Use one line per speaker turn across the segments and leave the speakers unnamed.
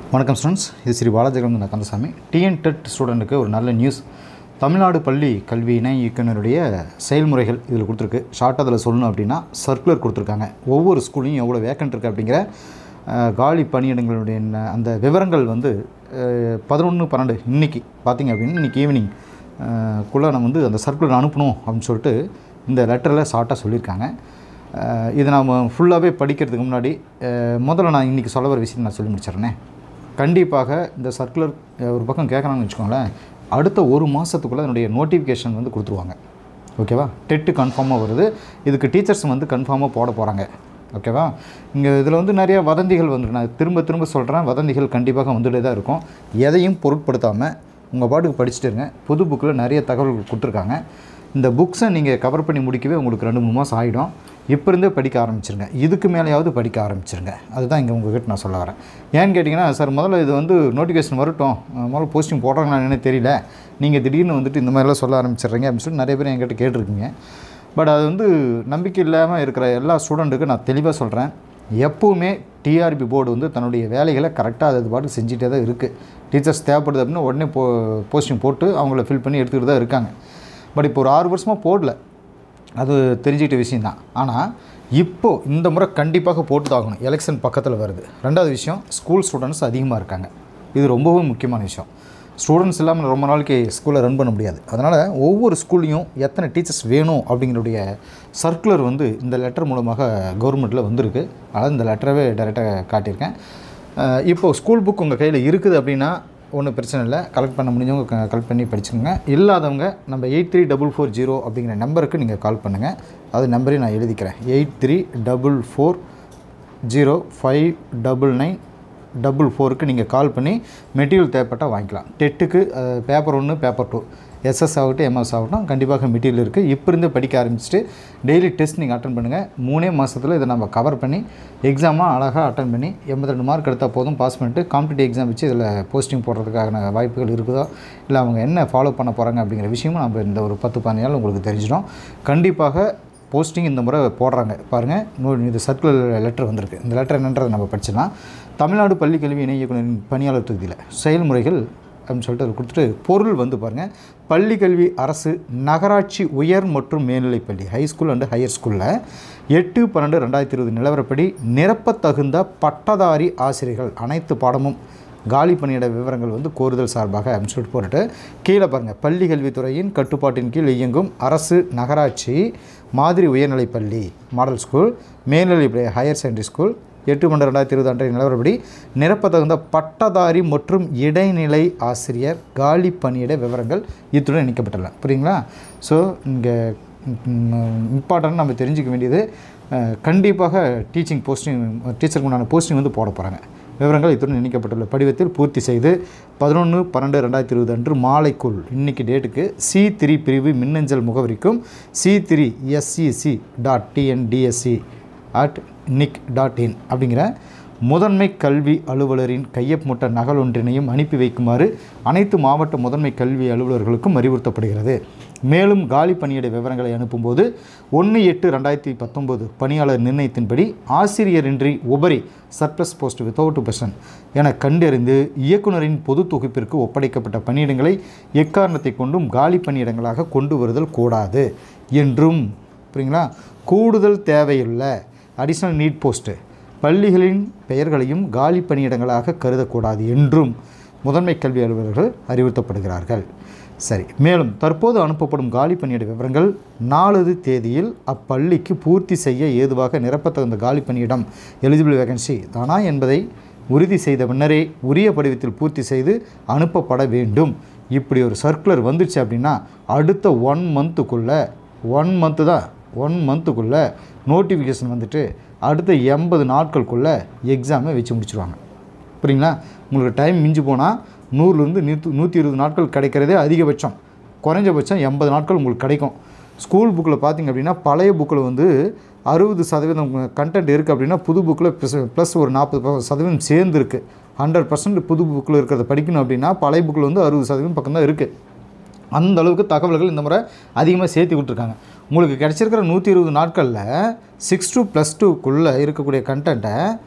வணக்கம் ஸ்டூடெண்ட்ஸ் இது Sri Balajigaram Kandasamy TN TET ஸ்டூடெண்ட்டுக்கு ஒரு நல்ல நியூஸ் தமிழ்நாடு பள்ளி கல்வி இணை இயக்குனருடைய செயல்முறைகள் இதில் கொடுத்துருக்கு ஷார்ட்டாக அதில் சொல்லணும் அப்படின்னா சர்க்குலர் கொடுத்துருக்காங்க ஒவ்வொரு ஸ்கூல்லையும் எவ்வளோ வேக்கண்ட் இருக்குது அப்படிங்கிற அஹ், காலி பணியிடங்களுடைய ந- அந்த விவரங்கள் வந்து பதினொன்று பன்னெண்டு இன்றைக்கி பார்த்தீங்க அப்படின்னா இன்றைக்கி ஈவினிங் குள்ளே நம்ம வந்து அந்த சர்க்குலர் அனுப்பணும் அப்படின்னு சொல்லிட்டு இந்த லெட்டரில் ஷார்ட்டாக சொல்லியிருக்காங்க அஹ், இதை நாம் ஃபுல்லாகவே படிக்கிறதுக்கு முன்னாடி அஹ், முதல்ல நான் இன்றைக்கி சொல்ல வர விஷயம் நான் சொல்லி முடிச்சிடுறேனே கண்டிப்பாக இந்த சர்க்குலர் ஒரு பக்கம் கேட்குறாங்கன்னு வச்சுக்கோங்களேன் அடுத்த ஒரு மாதத்துக்குள்ளே அதனுடைய நோட்டிஃபிகேஷன் வந்து கொடுத்துருவாங்க ஓகேவா டெட்டு கன்ஃபார்மாக வருது இதுக்கு டீச்சர்ஸ் வந்து கன்ஃபார்மாக போட போகிறாங்க ஓகேவா இங்கே இதில் வந்து நிறைய வதந்திகள் வந்து நான் திரும்ப திரும்ப சொல்கிறேன் வதந்திகள் கண்டிப்பாக வந்துகிட்டே தான் இருக்கும் எதையும் பொருட்படுத்தாமல் உங்கள் பாட்டுக்கு படிச்சுட்டு இருங்க புது புக்கில் நிறைய தகவல்கள் கொடுத்துருக்காங்க இந்த புக்ஸை நீங்கள் கவர் பண்ணி முடிக்கவே உங்களுக்கு ரெண்டு மூணு மாதம் ஆகிடும் இப்போ இருந்தே படிக்க ஆரம்பிச்சிருங்க இதுக்கு மேலேயாவது படிக்க ஆரம்பிச்சிருங்க அதுதான் இங்கே உங்ககிட்ட நான் சொல்ல வரேன் ஏன்னு கேட்டிங்கன்னா சார் முதல்ல இது வந்து நோட்டிஃபிகேஷன் வரட்டும் அஹ் முதல்ல போஸ்டிங் போடுறாங்களா என்னன்னு தெரியல நீங்கள் திடீர்னு வந்துட்டு இந்த மாதிரிலாம் சொல்ல ஆரம்பிச்சிடுறீங்க அப்படின்னு சொல்லி நிறைய பேர் என்கிட்ட கேட்டிருக்கீங்க பட் அது வந்து நம்பிக்கை இல்லாமல் இருக்கிற எல்லா ஸ்டூடெண்ட்டுக்கும் நான் தெளிவாக சொல்கிறேன் எப்போவுமே டிஆர்பி போர்டு வந்து தன்னுடைய வேலைகளை கரெக்டாக அது பாட்டு செஞ்சுட்டே தான் இருக்குது டீச்சர்ஸ் தேவைப்படுது அப்படின்னா உடனே போ போஸ்டிங் போட்டு அவங்கள ஃபில் பண்ணி எடுத்துக்கிட்டு தான் இருக்காங்க பட் இப்போ ஒரு ஆறு வருஷமாக போடல அது தெரிஞ்சுக்கிட்ட விஷயந்தான் ஆனால் இப்போது இந்த முறை கண்டிப்பாக போட்டு தான் ஆகணும் எலெக்ஷன் பக்கத்தில் வருது ரெண்டாவது விஷயம் ஸ்கூல் ஸ்டூடெண்ட்ஸ் அதிகமாக இருக்காங்க இது ரொம்பவும் முக்கியமான விஷயம் ஸ்டூடெண்ட்ஸ் இல்லாமல் ரொம்ப நாளைக்கு ஸ்கூலை ரன் பண்ண முடியாது அதனால் ஒவ்வொரு ஸ்கூல்லையும் எத்தனை டீச்சர்ஸ் வேணும் அப்படிங்கிறடைய சர்க்குலர் வந்து இந்த லெட்டர் மூலமாக கவர்மெண்ட்டில் வந்திருக்கு அதாவது இந்த லெட்டரவே டைரெக்டாக காட்டியிருக்கேன் அஹ் இப்போ ஸ்கூல் புக் உங்கள் கையில் இருக்குது அப்படின்னா ஒன்றும் பிரச்சனை இல்லை கலெக்ட் பண்ண முடிஞ்சவங்க கலெக்ட் பண்ணி படிச்சுக்கோங்க இல்லாதவங்க நம்ம eight three double four zero அப்படிங்கிற நம்பருக்கு நீங்கள் கால் பண்ணுங்கள் அது நம்பரையும் நான் எழுதிக்கிறேன் eight three double four zero five double nine double ஃபோருக்கு நீங்கள் கால் பண்ணி மெட்டீரியல் தேவைப்பட்டால் வாங்கிக்கலாம் டெட்டுக்கு பேப்பர் ஒன்று பேப்பர் டூ எஸ்எஸ் ஆகட்டும் எம்எஸ் ஆகட்டும் கண்டிப்பாக மெட்டீரியல் இருக்குது இப்போ இருந்து படிக்க ஆரம்பிச்சுட்டு டெய்லி டெஸ்ட் நீங்கள் அட்டன் பண்ணுங்கள் மூணே மாதத்தில் இதை நம்ம கவர் பண்ணி எக்ஸாமாக அழகாக அட்டன் பண்ணி எண்பத்தி ரெண்டு மார்க் எடுத்தால் போதும் பாஸ் பண்ணிட்டு காம்படிட்டிவ் எக்ஸாம் வச்சு இதில் போஸ்டிங் போடுறதுக்கான வாய்ப்புகள் இருக்குதோ இல்லை அவங்க என்ன ஃபாலோ பண்ண போகிறாங்க அப்படிங்கிற விஷயமும் நம்ம இந்த ஒரு பத்து பதினஞ்சு நாள் உங்களுக்கு தெரிஞ்சிடும் கண்டிப்பாக போஸ்டிங் இந்த முறை போடுறாங்க பாருங்கள் நோ இது சர்க்குலர் லெட்டர் வந்திருக்கு இந்த லெட்டர் என்னன்றதை நம்ம படிச்சிடலாம் தமிழ்நாடு பள்ளி கல்வி இணை இயக்குனரின் பணியாளர் தொகுதியில் செயல்முறைகள் அப்படின்னு சொல்லிட்டு அதை கொடுத்துட்டு பொருள் வந்து பாருங்கள் பள்ளி கல்வி அரசு நகராட்சி உயர் மற்றும் மேல்நிலைப் பள்ளி ஹை ஸ்கூல் அண்டு ஹையர் ஸ்கூலில் எட்டு பன்னெண்டு ரெண்டாயிரத்தி இருபது நிலவரப்படி நிரப்பத் தகுந்த பட்டதாரி ஆசிரியர்கள் அனைத்து பாடமும் காலி பணியிட விவரங்கள் வந்து கோருதல் சார்பாக அப்படின்னு சொல்லிட்டு போட்டுட்டு கீழே பாருங்கள் பள்ளி கல்வித்துறையின் கட்டுப்பாட்டின் கீழ் இயங்கும் அரசு நகராட்சி மாதிரி உயர்நிலைப் பள்ளி மாடல் ஸ்கூல் மேல்நிலைப்பள்ளி ஹையர் செகண்டரி ஸ்கூல் எட்டு பன்னெண்டு ரெண்டாயிரத்தி இருபது அன்றைய நிலவரப்படி நிரப்பத்தகுந்த பட்டதாரி மற்றும் இடைநிலை ஆசிரியர் காலி பணியிட விவரங்கள் இத்துடன் இணைக்கப்பட்டுள்ளன புரியுங்களா ஸோ இங்கே இம்பார்ட்டன்ட் நம்ம தெரிஞ்சுக்க வேண்டியது அஹ், கண்டிப்பாக டீச்சிங் போஸ்டிங் டீச்சருக்கு உண்டான போஸ்டிங் வந்து போட போகிறாங்க விவரங்கள் இத்துடன் இணைக்கப்பட்டுள்ள படிவத்தில் பூர்த்தி செய்து பதினொன்று பன்னெண்டு ரெண்டாயிரத்தி இருபது அன்று மாலைக்குள் இன்னைக்கு டேட்டுக்கு சி த்ரீ பிரிவு மின்னஞ்சல் முகவரிக்கும் C three SCC dot TNDSC at nic dot in அப்படிங்கிற முதன்மை கல்வி அலுவலரின் கையொப்பமிட்ட நகல் ஒன்றினையும் அனுப்பி வைக்குமாறு அனைத்து மாவட்ட முதன்மை கல்வி அலுவலர்களுக்கும் அறிவுறுத்தப்படுகிறது மேலும் காலி பணியிட விவரங்களை அனுப்பும்போது ஒன்று எட்டு ரெண்டாயிரத்தி பத்தொம்போது பணியாளர் நிர்ணயத்தின்படி ஆசிரியரின்றி உபரி சர்ப்ளஸ் போஸ்ட் வித்தவுட் பர்சன் என கண்டறிந்து இயக்குனரின் பொது தொகுப்பிற்கு ஒப்படைக்கப்பட்ட பணியிடங்களை எக்காரணத்தை கொண்டும் காலி பணியிடங்களாக கொண்டு வருதல் கூடாது என்றும் புரியுங்களா கூடுதல் தேவையுள்ள அடிஷ்னல் நீட் போஸ்ட்டு பள்ளிகளின் பெயர்களையும் காலி பணியிடங்களாக கருதக்கூடாது என்றும் முதன்மை கல்வி அலுவலர்கள் அறிவுறுத்தப்படுகிறார்கள் சரி மேலும் தற்போது அனுப்பப்படும் காலி பணியிட விவரங்கள் நாலது தேதியில் அப்பள்ளிக்கு பூர்த்தி செய்ய ஏதுவாக நிரப்பத்தகுந்த காலி பணியிடம் எலிஜிபிள் வேகன்சி தானா என்பதை உறுதி செய்த பின்னரே உரிய படிவத்தில் பூர்த்தி செய்து அனுப்பப்பட வேண்டும் இப்படி ஒரு சர்க்குலர் வந்துச்சு அப்படின்னா அடுத்த ஒன் மந்த்துக்குள்ளே ஒன் மந்த்து தான் ஒன் மந்த்துக்குள்ளே நோட்டிஃபிகேஷன் வந்துட்டு அடுத்த எண்பது நாட்களுக்குள்ளே எக்ஸாமை வச்சு முடிச்சிருவாங்க புரியுங்களா உங்களுக்கு டைம் மிஞ்சி போனால் நூறுலேருந்து நூற்றி நூற்றி இருபது நாட்கள் கிடைக்கிறதே அதிகபட்சம் குறைஞ்சபட்சம் எண்பது நாட்கள் உங்களுக்கு கிடைக்கும் ஸ்கூல் புக்கில் பார்த்தீங்க அப்படின்னா பழைய புக்கில் வந்து அறுபது சதவீதம் கண்டென்ட் இருக்குது அப்படின்னா புது புக்கில் ப்ளஸ் ஒரு நாற்பது சதவீதம் சேர்ந்து இருக்குது ஹண்ட்ரட் பர்சன்ட் புது புக்கில் இருக்கிறத படிக்கணும் அப்படின்னா பழைய புக்கில் வந்து அறுபது சதவீதம் பக்கம் தான் இருக்குது அந்த அளவுக்கு தகவல்கள் இந்த முறை அதிகமாக சேர்த்து விட்ருக்காங்க உங்களுக்கு கிடச்சிருக்கிற நூற்றி இருபது நாட்களில் சிக்ஸ் டூ ப்ளஸ் டூக்குள்ளே இருக்கக்கூடிய கண்டென்ட்டை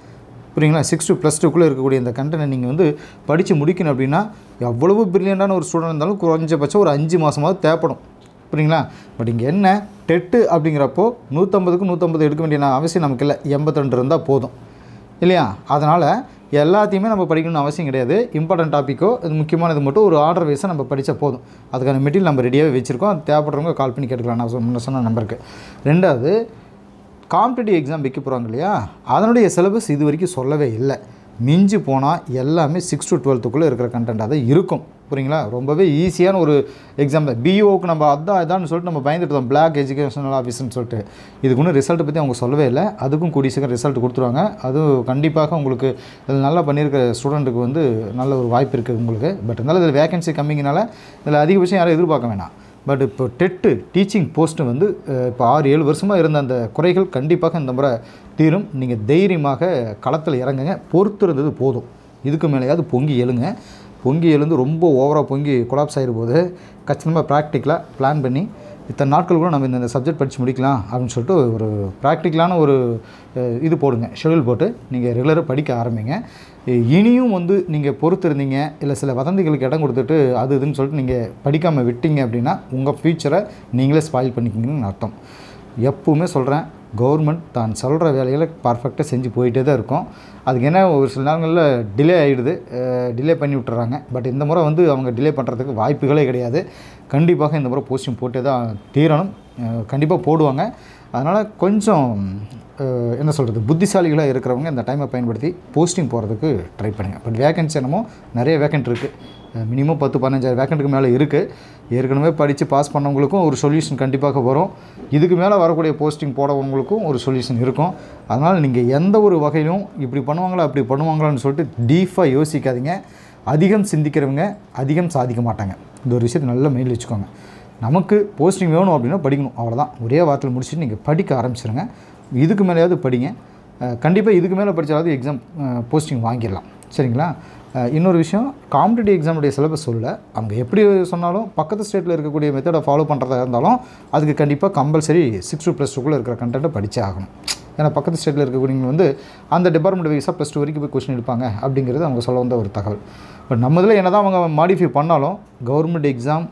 புரியுங்களா சிக்ஸ் டு ப்ளஸ் டூக்குள்ளே இருக்கக்கூடிய இந்த கண்டென்ட்டை நீங்கள் வந்து படித்து முடிக்கணும் அப்படின்னா எவ்வளவு பிரில்லியண்டான ஒரு ஸ்டூடெண்ட் இருந்தாலும் குறைஞ்சபட்சம் ஒரு அஞ்சு மாதமாவது தேவைப்படும் புரியுங்களா பட் இங்கே என்ன டெட்டு அப்படிங்கிறப்போ நூற்றம்பதுக்கு நூற்றம்பது எடுக்க வேண்டிய நான் அவசியம் நமக்கு இல்லை எண்பத்திரெண்டு இருந்தால் போதும் இல்லையா அதனால் எல்லாத்தையுமே நம்ம படிக்கணும்னு அவசியம் கிடையாது இம்பார்ட்டன்ட் டாப்பிக்கோ இது முக்கியமானது மட்டும் ஒரு ஆர்டர் வைஸாக நம்ம படித்தா போதும் அதுக்கான மெட்டீரியல் நம்ம ரெடியாகவே வச்சுருக்கோம் அது தேவைப்படுறவங்க கால் பண்ணி கேட்டுக்கலாம் நான் சொ- முன்ன சொன்ன நம்பருக்கு ரெண்டாவது காம்படிட்டிவ் எக்ஸாம் வைக்க போகிறாங்க இல்லையா அதனுடைய சிலபஸ் இது வரைக்கும் சொல்லவே இல்லை மிஞ்சி போனால் எல்லாமே சிக்ஸ் டு டுவெல்த்துக்குள்ளே இருக்கிற கண்டென்ட்டாக தான் இருக்கும் புரியுங்களா ரொம்பவே ஈஸியான ஒரு எக்ஸாம் தான் பிஓக்கு நம்ம அதான் இதான்னு சொல்லிட்டு நம்ம பயந்துட்டு இருந்தோம் பிளாக் எஜுகேஷனல் ஆஃபீஸ்னு சொல்லிட்டு இதுக்கு ஒன்றும் ரிசல்ட் பற்றி அவங்க சொல்லவே இல்லை அதுக்கும் கூடிய சீக்கிரம் ரிசல்ட் கொடுத்துருவாங்க அதுவும் கண்டிப்பாக உங்களுக்கு இதில் நல்லா பண்ணியிருக்க ஸ்டூடெண்ட்டுக்கு வந்து நல்ல ஒரு வாய்ப்பு இருக்குது உங்களுக்கு பட் இருந்தாலும் இதில் வேகன்சி கம்மிங்கனால இதில் அதிகபட்சம் யாரும் எதிர்பார்க்க வேணாம் பட் இப்போ டெட்டு டீச்சிங் போஸ்ட்டு வந்து அஹ், இப்போ ஆறு ஏழு வருஷமாக இருந்த அந்த குறைகள் கண்டிப்பாக இந்த முறை தீரும் நீங்கள் தைரியமாக களத்தில் இறங்குங்க பொறுத்திருந்தது போதும் இதுக்கு மேலேயாவது பொங்கி எழுங்க பொங்கி எழுந்து ரொம்ப ஓவராக பொங்கி கொலாப்ஸ் ஆகிரும்போது கச்சிதமாக ப்ராக்டிக்கலாக பிளான் பண்ணி இத்தனை நாட்கள் கூட நம்ம இந்த சப்ஜெக்ட் படித்து முடிக்கலாம் அப்படின்னு சொல்லிட்டு ஒரு ப்ராக்டிக்கலான ஒரு அஹ், இது போடுங்க ஷெடியூல் போட்டு நீங்கள் ரெகுலராக படிக்க ஆரம்பிங்க இ- இனியும் வந்து நீங்கள் பொறுத்திருந்தீங்க இல்லை சில வதந்திகளுக்கு இடம் கொடுத்துட்டு அது இதுன்னு சொல்லிட்டு நீங்கள் படிக்காமல் விட்டீங்க அப்படின்னா உங்கள் ஃப்யூச்சரை நீங்களே ஸ்பாயில் பண்ணிக்கிங்கன்னு அர்த்தம் எப்பவுமே சொல்கிறேன் கவர்மெண்ட் தான் சொல்கிற வேலைகளை பர்ஃபெக்டாக செஞ்சு போயிட்டே தான் இருக்கும் அதுக்கு என்ன ஒரு சில நேரங்களில் டிலே ஆகிடுது டிலே பண்ணி விட்டுறாங்க பட் இந்த முறை வந்து அவங்க டிலே பண்ணுறதுக்கு வாய்ப்புகளே கிடையாது கண்டிப்பாக இந்த முறை போஸ்டிங் போட்டே தான் தீரணும் கண்டிப்பாக போடுவாங்க அதனால் கொஞ்சம் அஹ், என்ன சொல்கிறது புத்திசாலிகளாக இருக்கிறவங்க இந்த டைமை பயன்படுத்தி போஸ்டிங் போகிறதுக்கு ட்ரை பண்ணுங்கள் பட் வேகன்சி என்னமோ நிறைய வேக்கன்ட் இருக்குது மினிமம் பத்து பதினஞ்சாயிரம் வேக்கண்ட்டுக்கு மேலே இருக்குது ஏற்கனவே படித்து பாஸ் பண்ணவங்களுக்கும் ஒரு சொல்யூஷன் கண்டிப்பாக வரும் இதுக்கு மேலே வரக்கூடிய போஸ்டிங் போடவங்களுக்கும் ஒரு சொல்யூஷன் இருக்கும் அதனால் நீங்கள் எந்த ஒரு வகையிலும் இப்படி பண்ணுவாங்களா அப்படி பண்ணுவாங்களான்னு சொல்லிட்டு டீஃபாக யோசிக்காதீங்க அதிகம் சிந்திக்கிறவங்க அதிகம் சாதிக்க மாட்டாங்க இந்த ஒரு விஷயத்தை நல்ல மெயில் வச்சுக்கோங்க நமக்கு போஸ்டிங் வேணும் அப்படின்னா படிக்கணும் அவ்வளோதான் ஒரே வாரத்தில் முடிச்சுட்டு நீங்கள் படிக்க ஆரம்பிச்சிருங்க இதுக்கு மேலேயாவது படிங்க கண்டிப்பாக இதுக்கு மேலே படித்தாலாவது எக்ஸாம் போஸ்டிங் வாங்கிடலாம் சரிங்களா அஹ், இன்னொரு விஷயம் காம்படிட்டிவ் எக்ஸாமுடைய சிலபஸ் சொல்ல அவங்க எப்படி சொன்னாலும் பக்கத்து ஸ்டேட்டில் இருக்கக்கூடிய மெத்தடை ஃபாலோ பண்ணுறதா இருந்தாலும் அதுக்கு கண்டிப்பாக கம்பல்சரி சிக்ஸ் டு ப்ளஸ் டூக்குள்ளே இருக்கிற கண்டென்ட்டை படிச்சே ஆகணும் ஏன்னா பக்கத்து ஸ்டேட்டில் இருக்கக்கூடியவங்க வந்து அந்த டிபார்ட்மெண்ட் வைஸாக ப்ளஸ் டூ வரைக்கும் போய் கொஸ்டின் எடுப்பாங்க அப்படிங்கிறது அவங்க சொல்ல வந்த ஒரு தகவல் பட் நம்ம இதில் என்ன தான் அவங்க மாடிஃபை பண்ணாலும் கவர்மெண்ட் எக்ஸாம்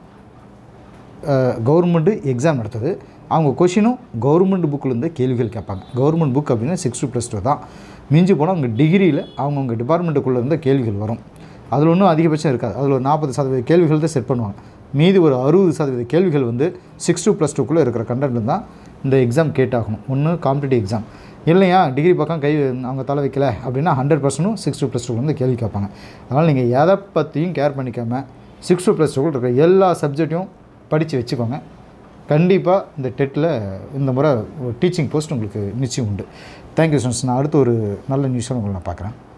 கவர்மெண்ட்டு எக்ஸாம் நடத்துது அவங்க கொஷினும் கவர்மெண்ட் புக்கிலேருந்து கேள்விகள் கேட்பாங்க கவர்மெண்ட் புக் அப்படின்னா சிக்ஸ் டூ ப்ளஸ் டூ தான் மிஞ்சி போனால் அவங்க டிகிரியில் அவங்கவுங்க டிபார்ட்மெண்ட்டுக்குள்ளே இருந்த கேள்விகள் வரும் அதில் ஒன்றும் அதிகபட்சம் இருக்காது அதில் ஒரு நாற்பது சதவீத கேள்விகள் தான் செட் பண்ணுவாங்க மீதி ஒரு அறுபது சதவீத கேள்விகள் வந்து சிக்ஸ் டூ ப்ளஸ் டூக்குள்ளே இருக்கிற கண்டென்ட் தான் இந்த எக்ஸாம் கேட்டாகணும் ஒன்று காம்படிட்டிவ் எக்ஸாம் இல்லையா டிகிரி பக்கம் கை அவங்க தலை வைக்கல அப்படின்னா ஹண்ட்ரட் பர்சன்டும் சிக்ஸ் டூ ப்ளஸ் டூலேருந்து கேள்வி கேட்பாங்க அதனால் நீங்கள் எதை பற்றியும் கேர் பண்ணிக்காமல் சிக்ஸ் டூ ப்ளஸ் டூக்குள்ள இருக்கிற எல்லா சப்ஜெக்ட்டையும் படித்து வச்சுக்கோங்க கண்டிப்பாக இந்த டெட்டில் இந்த முறை டீச்சிங் போஸ்ட் உங்களுக்கு நிச்சயம் உண்டு தேங்க்யூ ஸ்டூடெண்ட்ஸ் நான் அடுத்து ஒரு நல்ல நியூஸோட உங்களை நான் பார்க்குறேன்